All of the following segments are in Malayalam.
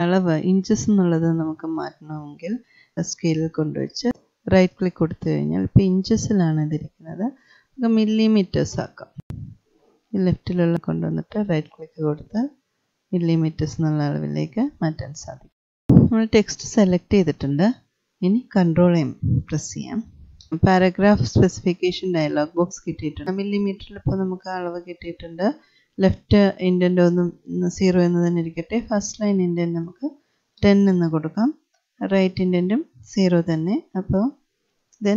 അളവ് ഇഞ്ചസ് എന്നുള്ളത് നമുക്ക് മാറ്റണമെങ്കിൽ സ്കെയിലിൽ കൊണ്ടുവച്ച് റൈറ്റ് ക്ലിക്ക് കൊടുത്തു കഴിഞ്ഞാൽ ഇപ്പോൾ ഇഞ്ചസിലാണ് ഇതിരിക്കുന്നത് നമുക്ക് മില്ലിമീറ്റേഴ്സ് ആക്കാം ഈ ലെഫ്റ്റിലുള്ള കൊണ്ടുവന്നിട്ട് റൈറ്റ് ക്ലിക്ക് കൊടുത്ത് മില്ലിമീറ്റേഴ്സ് എന്നുള്ള അളവിലേക്ക് മാറ്റാൻ സാധിക്കും നമ്മൾ ടെക്സ്റ്റ് സെലക്ട് ചെയ്തിട്ടുണ്ട് ഇനി കൺട്രോൾ എം പ്രസ് ചെയ്യാം പാരഗ്രാഫ് സ്പെസിഫിക്കേഷൻ ഡയലോഗ് ബോക്സ് കിട്ടിയിട്ടുണ്ട് മില്ലിമീറ്ററിൽ ഇപ്പോൾ നമുക്ക് അളവ് കിട്ടിയിട്ടുണ്ട് ലെഫ്റ്റ് ഇൻഡൻ്റ് ഒന്നും സീറോ എന്ന് തന്നെ ഇരിക്കട്ടെ ഫസ്റ്റ് ലൈൻ ഇൻഡൻ്റ് നമുക്ക് ടെൻ എന്ന് കൊടുക്കാം റൈറ്റ് ഇൻഡൻറ്റും സീറോ തന്നെ അപ്പോൾ then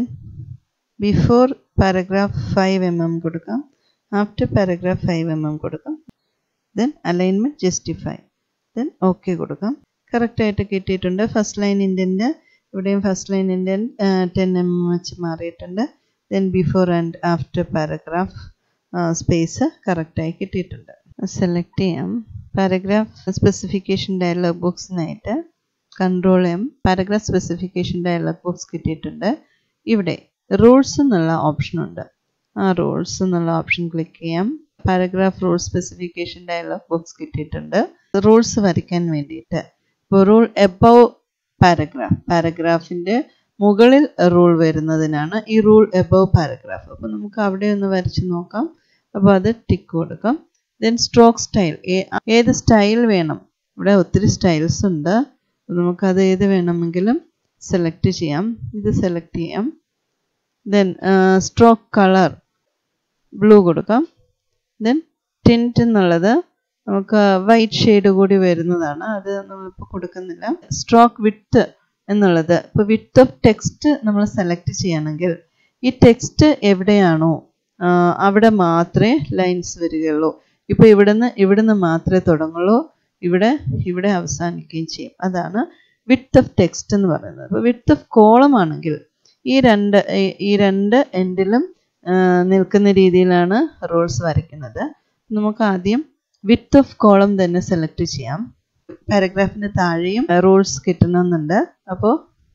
before paragraph five M M കൊടുക്കാം after paragraph five M M കൊടുക്കാം then alignment justify then okay കൊടുക്കാം കറക്റ്റായിട്ട് കിട്ടിയിട്ടുണ്ട് ഫസ്റ്റ് ലൈൻ ഇൻഡൻറ്റ് ഇവിടെയും first line indent ten M M വെച്ച് മാറിയിട്ടുണ്ട് then before and after paragraph space കറക്റ്റായി കിട്ടിയിട്ടുണ്ട് സെലക്ട് ചെയ്യാം പാരഗ്രാഫ് സ്പെസിഫിക്കേഷൻ ഡയലോഗ് ബോക്സിനായിട്ട് control M paragraph specification dialog box കിട്ടിയിട്ടുണ്ട് ഇവിടെ റൂൾസ് എന്നുള്ള ഓപ്ഷൻ ഉണ്ട് ആ റൂൾസ് എന്നുള്ള ഓപ്ഷൻ ക്ലിക്ക് ചെയ്യാം paragraph rule specification dialog box കിട്ടിയിട്ടുണ്ട് റൂൾസ് വരയ്ക്കാൻ വേണ്ടിയിട്ട് ഇപ്പോൾ റൂൾ എബവ് പാരഗ്രാഫ് പാരഗ്രാഫിൻ്റെ മുകളിൽ റൂൾ വരുന്നതിനാണ് ഈ റൂൾ എബവ് പാരഗ്രാഫ് അപ്പോൾ നമുക്ക് അവിടെ ഒന്ന് വരച്ച് നോക്കാം അപ്പോൾ അത് ടിക്ക് കൊടുക്കാം ദെൻ സ്ട്രോക്ക് സ്റ്റൈൽ ഏത് സ്റ്റൈൽ വേണം ഇവിടെ ഒത്തിരി സ്റ്റൈൽസ് ഉണ്ട് നമുക്കത് ഏത് വേണമെങ്കിലും സെലക്ട് ചെയ്യാം ഇത് സെലക്ട് ചെയ്യാം ദെൻ സ്ട്രോക്ക് കളർ ബ്ലൂ കൊടുക്കാം ദെൻ ടിൻറ്റ് എന്നുള്ളത് നമുക്ക് വൈറ്റ് ഷെയ്ഡ് കൂടി വരുന്നതാണ് അത് നമ്മളിപ്പോൾ കൊടുക്കുന്നില്ല സ്ട്രോക്ക് വിത്ത് എന്നുള്ളത് ഇപ്പോൾ വിത്ത് ഓഫ് ടെക്സ്റ്റ് നമ്മൾ സെലക്ട് ചെയ്യണമെങ്കിൽ ഈ ടെക്സ്റ്റ് എവിടെയാണോ അവിടെ മാത്രമേ ലൈൻസ് വരികയുള്ളൂ ഇപ്പോൾ ഇവിടുന്ന് ഇവിടുന്ന് മാത്രമേ തുടങ്ങുള്ളൂ ഇവിടെ ഇവിടെ അവസാനിക്കുകയും ചെയ്യും അതാണ് വിത്ത് ഓഫ് ടെക്സ്റ്റ് എന്ന് പറയുന്നത് അപ്പോൾ വിത്ത് ഓഫ് കോളം ആണെങ്കിൽ ഈ രണ്ട് ഈ രണ്ട് എൻഡിലും നിൽക്കുന്ന രീതിയിലാണ് റൂൾസ് വരയ്ക്കുന്നത് നമുക്ക് ആദ്യം വിത്ത് ഓഫ് കോളം തന്നെ സെലക്ട് ചെയ്യാം പാരഗ്രാഫിന് താഴെയും റൂൾസ് കിട്ടണമെന്നുണ്ട് അപ്പോൾ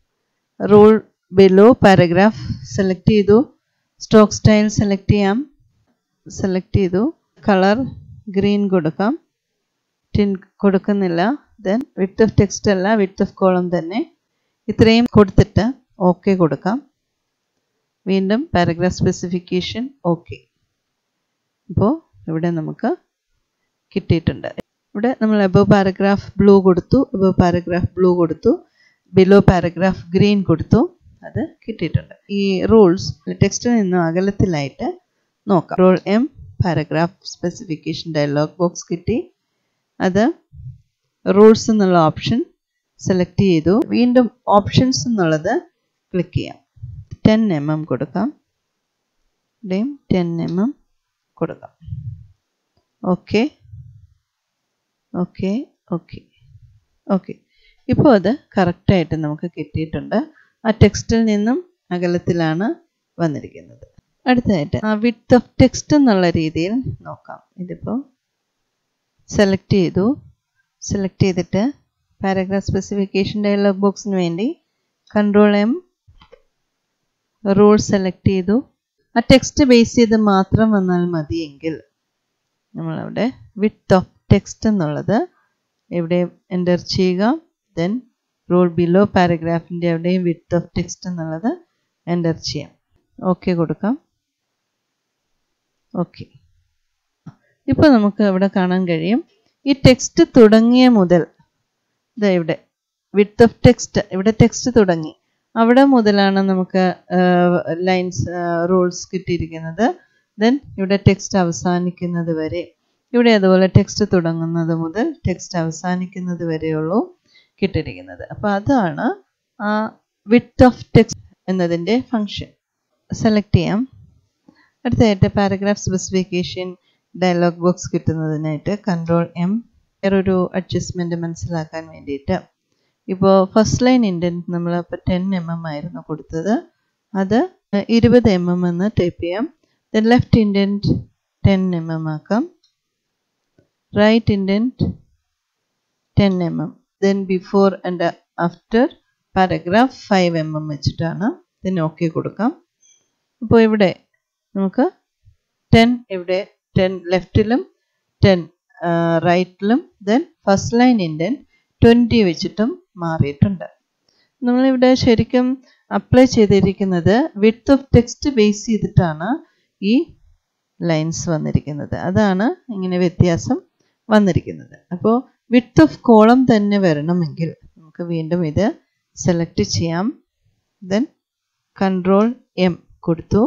റൂൾ ബിലോ പാരഗ്രാഫ് സെലക്ട് ചെയ്തു സ്ട്രോക്ക് സ്റ്റൈൽ സെലക്ട് ചെയ്യാം സെലക്ട് ചെയ്തു കളർ ഗ്രീൻ കൊടുക്കാം ടിൻ കൊടുക്കുന്നില്ല ദെൻ വിത്ത് ഓഫ് ടെക്സ്റ്റ് അല്ല വിത്ത് ഓഫ് കോളം തന്നെ ഇത്രയും കൊടുത്തിട്ട് ഓക്കെ കൊടുക്കാം വീണ്ടും പാരഗ്രാഫ് സ്പെസിഫിക്കേഷൻ ഓക്കെ അപ്പോൾ ഇവിടെ നമുക്ക് കിട്ടിയിട്ടുണ്ട് ഇവിടെ നമ്മൾ എബോ പാരഗ്രാഫ് ബ്ലൂ കൊടുത്തു എബോ പാരഗ്രാഫ് ബ്ലൂ കൊടുത്തു ബിലോ പാരഗ്രാഫ് ഗ്രീൻ കൊടുത്തു അത് കിട്ടിയിട്ടുണ്ട് ഈ റൂൾസ് ടെക്സ്റ്റിൽ നിന്നും അകലത്തിലായിട്ട് നോക്കാം റോൾ M paragraph specification dialog box കിട്ടി അത് റൂൾസ് എന്നുള്ള ഓപ്ഷൻ സെലക്ട് ചെയ്തു വീണ്ടും ഓപ്ഷൻസ് എന്നുള്ളത് ക്ലിക്ക് ചെയ്യാം ടെൻ എം എം കൊടുക്കാം ഇവിടെയും ടെൻ എം എം കൊടുക്കാം ഓക്കെ ഓക്കെ ഓക്കെ ഓക്കെ ഇപ്പോൾ അത് കറക്റ്റായിട്ട് നമുക്ക് കിട്ടിയിട്ടുണ്ട് ആ ടെക്സ്റ്റിൽ നിന്നും അകലത്തിലാണ് വന്നിരിക്കുന്നത് അടുത്തതായിട്ട് ആ വിത്ത് ഓഫ് ടെക്സ്റ്റ് എന്നുള്ള രീതിയിൽ നോക്കാം ഇതിപ്പോൾ സെലക്ട് ചെയ്തു സെലക്ട് ചെയ്തിട്ട് പാരഗ്രാഫ് സ്പെസിഫിക്കേഷൻ ഡയലോഗ് ബോക്സിന് വേണ്ടി കൺട്രോൾ എം റൂൾ സെലക്ട് ചെയ്തു ആ ടെക്സ്റ്റ് ബേസ് ചെയ്ത് മാത്രം വന്നാൽ മതിയെങ്കിൽ നമ്മളവിടെ വിത്ത് ഓഫ് ടെക്സ്റ്റ് എന്നുള്ളത് എവിടെ എൻ്റർ ചെയ്യുക ദെൻ റൂൾ ബിലോ പാരഗ്രാഫിൻ്റെ എവിടെയും വിത്ത് ഓഫ് ടെക്സ്റ്റ് എന്നുള്ളത് എൻ്റർ ചെയ്യാം ഓക്കെ കൊടുക്കാം ഓക്കെ ഇപ്പോൾ നമുക്ക് ഇവിടെ കാണാൻ കഴിയും ഈ ടെക്സ്റ്റ് തുടങ്ങിയ മുതൽ ഇതാ ഇവിടെ വിത്ത് ഓഫ് ടെക്സ്റ്റ് ഇവിടെ ടെക്സ്റ്റ് തുടങ്ങി അവിടെ മുതലാണ് നമുക്ക് ലൈൻസ് റൂൾസ് കിട്ടിയിരിക്കുന്നത് ദെൻ ഇവിടെ ടെക്സ്റ്റ് അവസാനിക്കുന്നത് വരെ ഇവിടെ അതുപോലെ ടെക്സ്റ്റ് തുടങ്ങുന്നത് മുതൽ ടെക്സ്റ്റ് അവസാനിക്കുന്നത് വരെയുള്ളൂ കിട്ടിയിരിക്കുന്നത് അപ്പോൾ അതാണ് ആ വിത്ത് ഓഫ് ടെക്സ്റ്റ് എന്നതിൻ്റെ ഫങ്ഷൻ സെലക്ട് ചെയ്യാം അടുത്തതായിട്ട് പാരഗ്രാഫ് സ്പെസിഫിക്കേഷൻ ഡയലോഗ് ബോക്സ് കിട്ടുന്നതിനായിട്ട് കൺട്രോൾ എം വേറൊരു അഡ്ജസ്റ്റ്മെൻറ്റ് മനസ്സിലാക്കാൻ വേണ്ടിയിട്ട് ഇപ്പോൾ ഫസ്റ്റ് ലൈൻ ഇൻഡൻറ്റ് നമ്മൾ ഇപ്പോൾ ടെൻ എം എം ആയിരുന്നു കൊടുത്തത് അത് ഇരുപത് എം എം എന്ന് ടൈപ്പ് ചെയ്യാം then left indent ten M M ആക്കാം right indent ten M M then before and after paragraph five M M വെച്ചിട്ടാണ് ദെൻ ഓക്കെ കൊടുക്കാം അപ്പോൾ ഇവിടെ നമുക്ക് ടെൻ ഇവിടെ ടെൻ ലെഫ്റ്റിലും ടെൻ റൈറ്റിലും then first line indent twenty വെച്ചിട്ടും മാറിയിട്ടുണ്ട് നമ്മളിവിടെ ശരിക്കും അപ്ലൈ ചെയ്തിരിക്കുന്നത് വിഡ്ത്ത് ഓഫ് ടെക്സ്റ്റ് ബേസ് ചെയ്തിട്ടാണ് ഈ ലൈൻസ് വന്നിരിക്കുന്നത് അതാണ് ഇങ്ങനെ വ്യത്യാസം വന്നിരിക്കുന്നത് അപ്പോൾ വിഡ്ത്ത് ഓഫ് കോളം തന്നെ വരണമെങ്കിൽ നമുക്ക് വീണ്ടും ഇത് സെലക്ട് ചെയ്യാം ദെൻ കൺട്രോൾ എം കൊടുത്തു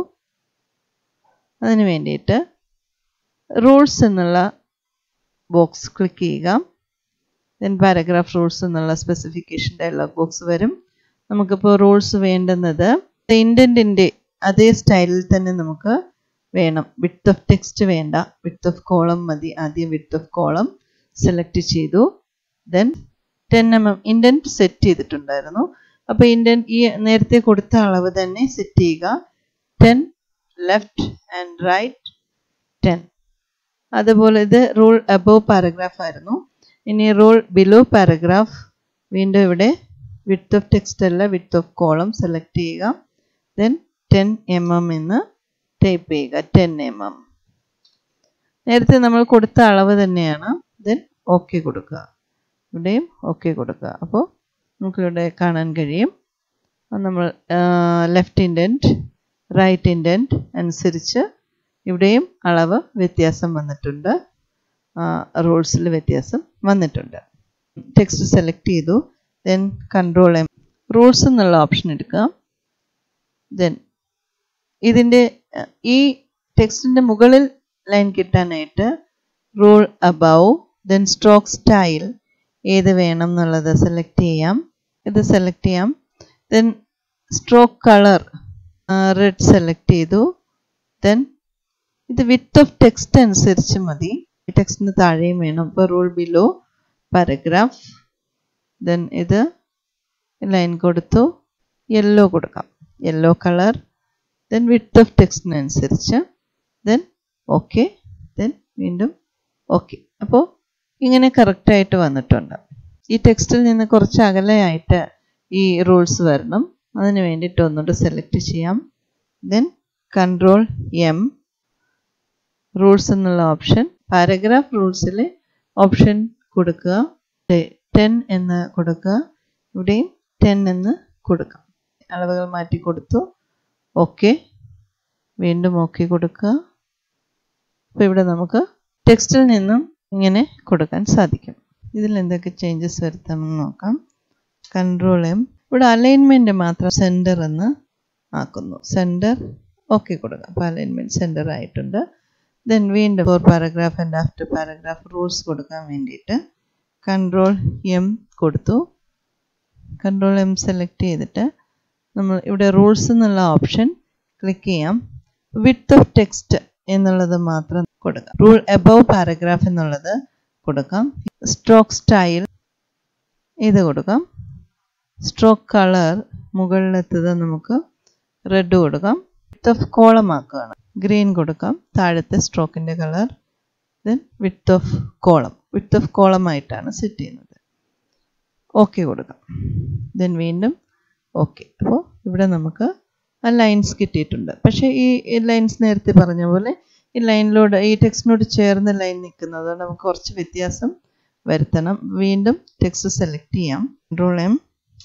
അതിന് വേണ്ടിയിട്ട് റൂൾസ് എന്നുള്ള ബോക്സ് ക്ലിക്ക് ചെയ്യുക ദെൻ പാരഗ്രാഫ് റൂൾസ് എന്നുള്ള സ്പെസിഫിക്കേഷൻ ഡയലോഗ് ബോക്സ് വരും നമുക്കിപ്പോൾ റൂൾസ് വേണ്ടുന്നത് ഇൻഡൻറ്റിൻ്റെ അതേ സ്റ്റൈലിൽ തന്നെ നമുക്ക് വേണം വിഡ്ത്ത് ഓഫ് ടെക്സ്റ്റ് വേണ്ട വിഡ്ത്ത് ഓഫ് കോളം മതി ആദ്യം വിഡ്ത്ത് ഓഫ് കോളം സെലക്ട് ചെയ്തു then ten M M indent set ചെയ്തിട്ടുണ്ടായിരുന്നു അപ്പോൾ ഇൻഡൻറ്റ് ഈ നേരത്തെ കൊടുത്ത അളവ് തന്നെ സെറ്റ് ചെയ്യുക ten left and right ten അതുപോലെ ഇത് റൂൾ അബോവ് പാരഗ്രാഫ് ആയിരുന്നു ഇനി റൂൾ ബിലോ പാരഗ്രാഫ് വീണ്ടും ഇവിടെ വിഡ്ത്ത് ഓഫ് ടെക്സ്റ്റ് അല്ല വിഡ്ത്ത് ഓഫ് കോളം സെലക്ട് ചെയ്യുക ദെൻ ടെൻ എം എം എന്ന് ടൈപ്പ് ചെയ്യുക ടെൻ എം എം നേരത്തെ നമ്മൾ കൊടുത്ത അളവ് തന്നെയാണ് ദെൻ ഓക്കെ കൊടുക്കുക ഇവിടെയും ഓക്കെ കൊടുക്കുക അപ്പോൾ നമുക്കിവിടെ കാണാൻ കഴിയും നമ്മൾ ലെഫ്റ്റ് ഇൻഡൻറ്റ് റൈറ്റ് ഇൻഡൻറ്റ് അനുസരിച്ച് ഇവിടെയും അളവ് വ്യത്യാസം വന്നിട്ടുണ്ട് റൂൾസിൽ വ്യത്യാസം വന്നിട്ടുണ്ട് ടെക്സ്റ്റ് സെലക്ട് ചെയ്തു ദെൻ കൺട്രോൾ എം റൂൾസ് എന്നുള്ള ഓപ്ഷൻ എടുക്കുക ദെൻ ഇതിൻ്റെ ഈ ടെക്സ്റ്റിൻ്റെ മുകളിൽ ലൈൻ കിട്ടാനായിട്ട് rule above then stroke style ഏത് വേണം എന്നുള്ളത് സെലക്ട് ചെയ്യാം ഇത് സെലക്ട് ചെയ്യാം then stroke colour red select ചെയ്തു ദെൻ ഇത് വിത്ത് ഓഫ് ടെക്സ്റ്റ് അനുസരിച്ച് മതി ടെക്സ്റ്റിന് താഴെയും വേണം ഇപ്പോൾ റൂൾ ബിലോ പാരഗ്രാഫ് ദെൻ ഇത് ലൈൻ കൊടുത്തു യെല്ലോ കൊടുക്കാം yellow colour then width of ടെക്സ്റ്റിനനുസരിച്ച് ദെൻ ഓക്കെ ദെൻ വീണ്ടും ഓക്കെ അപ്പോൾ ഇങ്ങനെ കറക്റ്റായിട്ട് വന്നിട്ടുണ്ട് ഈ ടെക്സ്റ്റിൽ നിന്ന് കുറച്ച് അകലെയായിട്ട് ഈ റൂൾസ് വരണം അതിന് വേണ്ടിയിട്ട് ഒന്നുകൂടെ സെലക്ട് ചെയ്യാം ദെൻ കൺട്രോൾ എം റൂൾസ് എന്നുള്ള ഓപ്ഷൻ പാരഗ്രാഫ് റൂൾസിൽ ഓപ്ഷൻ കൊടുക്കുക ടെൻ എന്ന് കൊടുക്കുക ഇവിടെയും ടെൻ എന്ന് കൊടുക്കാം അളവുകൾ മാറ്റി കൊടുത്തു ഓക്കെ വീണ്ടും ഓക്കെ കൊടുക്കുക അപ്പോൾ ഇവിടെ നമുക്ക് ടെക്സ്റ്റിൽ നിന്നും ഇങ്ങനെ കൊടുക്കാൻ സാധിക്കും ഇതിൽ എന്തൊക്കെ ചേഞ്ചസ് വരുത്താമെന്ന് നോക്കാം കൺട്രോൾ എം ഇവിടെ അലൈൻമെൻറ്റ് മാത്രം സെൻറ്റർ എന്ന് ആക്കുന്നു സെൻറ്റർ ഓക്കെ കൊടുക്കാം അപ്പോൾ അലൈൻമെൻറ്റ് സെൻറ്റർ ആയിട്ടുണ്ട് ദെൻ വീണ്ടും for paragraph and after paragraph rules കൊടുക്കാൻ വേണ്ടിയിട്ട് കൺട്രോൾ എം കൊടുത്തു കൺട്രോൾ എം സെലക്ട് ചെയ്തിട്ട് നമ്മൾ ഇവിടെ റൂൾസ് എന്നുള്ള ഓപ്ഷൻ ക്ലിക്ക് ചെയ്യാം വിത്ത് ഓഫ് ടെക്സ്റ്റ് എന്നുള്ളത് മാത്രം കൊടുക്കാം റൂൾ എബവ് പാരഗ്രാഫ് എന്നുള്ളത് കൊടുക്കാം സ്ട്രോക്ക് സ്റ്റൈൽ ഇത് കൊടുക്കാം സ്ട്രോക്ക് കളർ മുകളിലെത്തത് നമുക്ക് റെഡ് കൊടുക്കാം വിത്ത് ഓഫ് കോളം ആക്കുകയാണ് ഗ്രീൻ കൊടുക്കാം താഴത്തെ സ്ട്രോക്കിൻ്റെ colour then width of column width of column ആയിട്ടാണ് സെറ്റ് ചെയ്യുന്നത് ഓക്കെ കൊടുക്കാം ദെൻ വീണ്ടും ഓക്കെ അപ്പോൾ ഇവിടെ നമുക്ക് ആ ലൈൻസ് കിട്ടിയിട്ടുണ്ട് പക്ഷേ ഈ ലൈൻസ് നേരത്തെ പറഞ്ഞ പോലെ ഈ ലൈനിലോട് ഈ ടെക്സ്റ്റിനോട് ചേർന്ന് ലൈൻ നിൽക്കുന്നത് നമുക്ക് കുറച്ച് വ്യത്യാസം വരുത്തണം വീണ്ടും ടെക്സ്റ്റ് സെലക്ട് ചെയ്യാം കൺട്രോൾ എം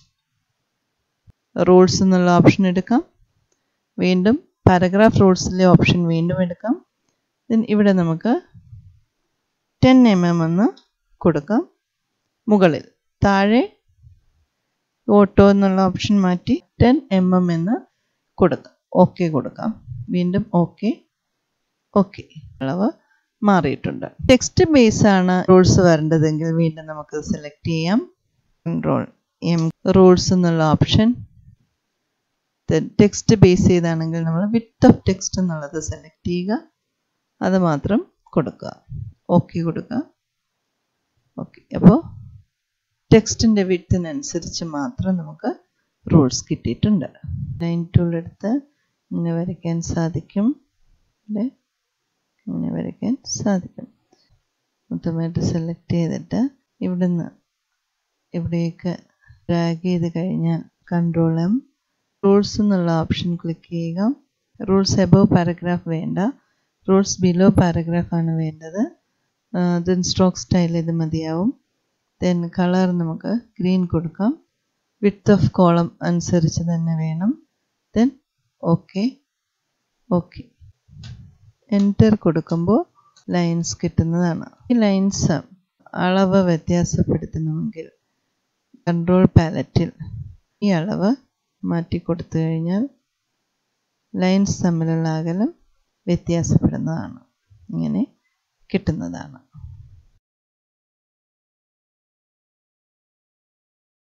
റൂൾസ് എന്നുള്ള ഓപ്ഷൻ എടുക്കാം വീണ്ടും പാരഗ്രാഫ് റൂൾസിലെ ഓപ്ഷൻ വീണ്ടും എടുക്കാം ദെൻ ഇവിടെ നമുക്ക് ടെൻ എം എം എന്ന് കൊടുക്കാം മുകളിൽ താഴെ ഓട്ടോ എന്നുള്ള ഓപ്ഷൻ മാറ്റി ടെൻ എം എം എന്ന് കൊടുക്കാം ഓക്കെ കൊടുക്കാം വീണ്ടും ഓക്കെ ഓക്കെ അളവ് മാറിയിട്ടുണ്ട് ടെക്സ്റ്റ് ബേസ് ആണ് റൂൾസ് വരേണ്ടതെങ്കിൽ വീണ്ടും നമുക്ക് സെലക്ട് ചെയ്യാം കൺട്രോൾ എം റൂൾസ് എന്നുള്ള ഓപ്ഷൻ ടെക്സ്റ്റ് ബേസ് ചെയ്താണെങ്കിൽ നമ്മൾ വിത്ത് ഓഫ് ടെക്സ്റ്റ് എന്നുള്ളത് സെലക്ട് ചെയ്യുക അത് മാത്രം കൊടുക്കുക ഓക്കെ കൊടുക്കുക ഓക്കെ അപ്പോൾ ടെക്സ്റ്റിൻ്റെ വിത്തിനനുസരിച്ച് മാത്രം നമുക്ക് റൂൾസ് കിട്ടിയിട്ടുണ്ട് ലൈൻ ടൂൾ എടുത്ത് ഇങ്ങനെ വരയ്ക്കാൻ സാധിക്കും അല്ലേ ഇങ്ങനെ വരയ്ക്കാൻ സാധിക്കും മൊത്തമായിട്ട് സെലക്ട് ചെയ്തിട്ട് ഇവിടുന്ന് ഇവിടേക്ക് ഡ്രാഗ് ചെയ്ത് കഴിഞ്ഞാൽ കൺട്രോൾ എം റൂൾസ് എന്നുള്ള ഓപ്ഷൻ ക്ലിക്ക് ചെയ്യുക റൂൾസ് എബോവ് പാരഗ്രാഫ് വേണ്ട റൂൾസ് ബിലോ പാരഗ്രാഫ് ആണ് വേണ്ടത് ദെൻ സ്ട്രോക്ക് സ്റ്റൈൽ ഇത് മതിയാവും ദെൻ കളർ നമുക്ക് ഗ്രീൻ കൊടുക്കാം വിഡ്ത്ത് ഓഫ് കോളം അനുസരിച്ച് തന്നെ വേണം ദെൻ ഓക്കെ ഓക്കെ എൻറ്റർ കൊടുക്കുമ്പോൾ ലൈൻസ് കിട്ടുന്നതാണ് ഈ ലൈൻസ് അളവ് വ്യത്യാസപ്പെടുത്തണമെങ്കിൽ കൺട്രോൾ പാലറ്റിൽ ഈ അളവ് മാറ്റി കൊടുത്തു കഴിഞ്ഞാൽ ലൈൻസ് തമ്മിലുള്ള അകലം വ്യത്യാസപ്പെടുന്നതാണ് ഇങ്ങനെ കിട്ടുന്നതാണ്